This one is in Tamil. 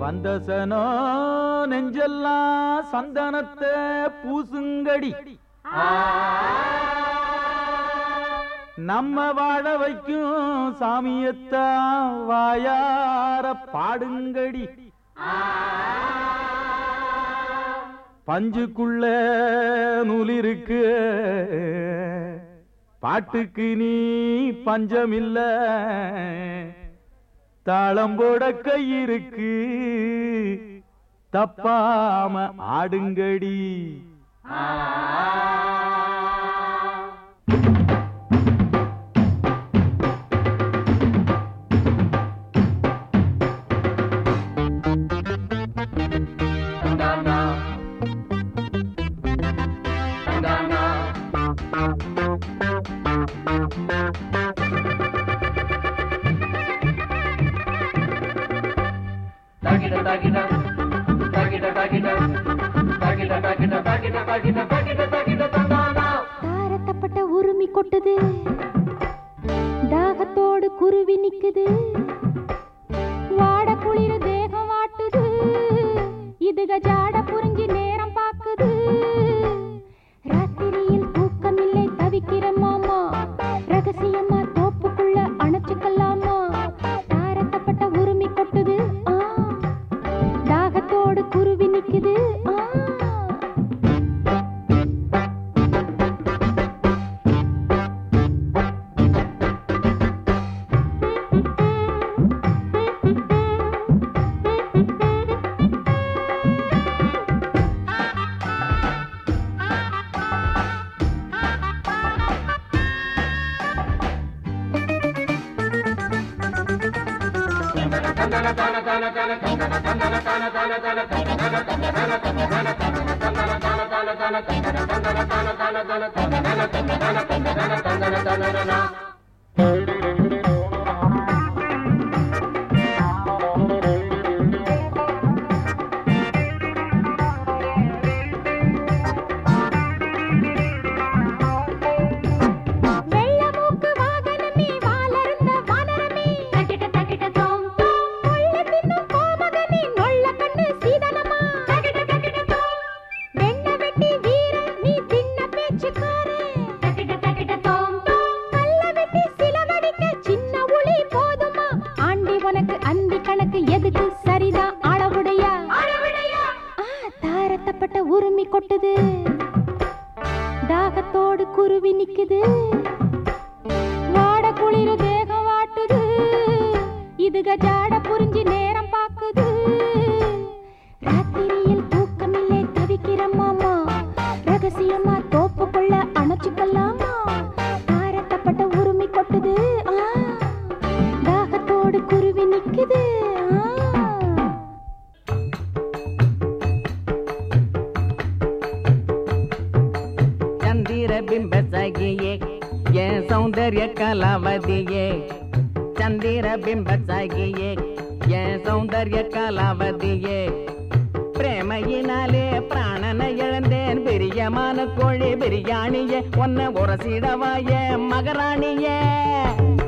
சந்தசனோ நெஞ்செல்லாம் சந்தனத்தை பூசுங்கடி நம்ம வாழ வைக்கும் சாமியத்தான் வாயார பாடுங்கடி பஞ்சுக்குள்ள நூலிருக்கு பாட்டுக்கு நீ பஞ்சமில்ல தாளம் போட கை இருக்கு தப்பாம ஆடுங்கடி தாரத்தப்பட்ட உருமி கொட்டுது தாகத்தோடு குருவி நிக்குது வாட குளிர தேகம் வாட்டுது இதுக ஜாட புரிஞ்சு நேரம் பாக்குது ராத்திரியில் தூக்கமில்லை தவிக்கிற மாமா ரகசியமா தோப்புக்குள்ள அணைச்சுக்கலாமா தாரத்தப்பட்ட உருமி கொட்டுது ஆ தாகத்தோடு குருவி நிக்குது ஆ வெள்ளமூக்கு வாகனமே வாளர்ந்த வானரமே தக்கிட்ட தக்கிட்ட தோம் தோம் கொள்ள தின்னும் கோமகனே நொள்ள கண்ணு சீதனமா தக்கிட்ட தக்கிட்ட தோம் வெண்ண வெட்டி வீரன் நீ தின்ன பேச்சுக்காரே தக்கிட்ட தக்கிட்ட தோம் தோம் கல்ல வெட்டி சிலவடிக்க சின்ன உளி போதுமா ஆண்டி உனக்கு அந்தி கணக்கு எதுக்கு சரிதான் அளவுடையா அளவுடையா தாரத்தப்பட்ட உருமி கொட்டுது தாகத்தோடு குருவி நிக்குது வாட குளிரு தேகம் வாட்டுது இதுக ஜாட புரிஞ்சு நேரம் பாக்குது ராத்திரியில் தூக்கமில்லை தவிக்கிற மாமா ரகசியமா தோப்புக்குள்ள அணைச்சுக்கலாமா தாரத்தப்பட்ட உருமி கொட்டுது ஆ, தாகத்தோடு குருவி நிக்குது ஆ. ಚಂದಿರ ಬಿಂಬ ಸಗಿಯೇ ಏ ಸೌಂದರ್ಯ ಕಲಾವಧಿಯೇ ಚಂದಿರ ಬಿಂಬ ಸಗಿಯೇ ಏ ಸೌಂದರ್ಯ ಕಲಾವಧಿಯೇ பிரேமையினாலே பிராணனை இழந்தேன் பிரியமான கோழி பிரியாணியே உன்னை உரசிடவாயே மகராணியே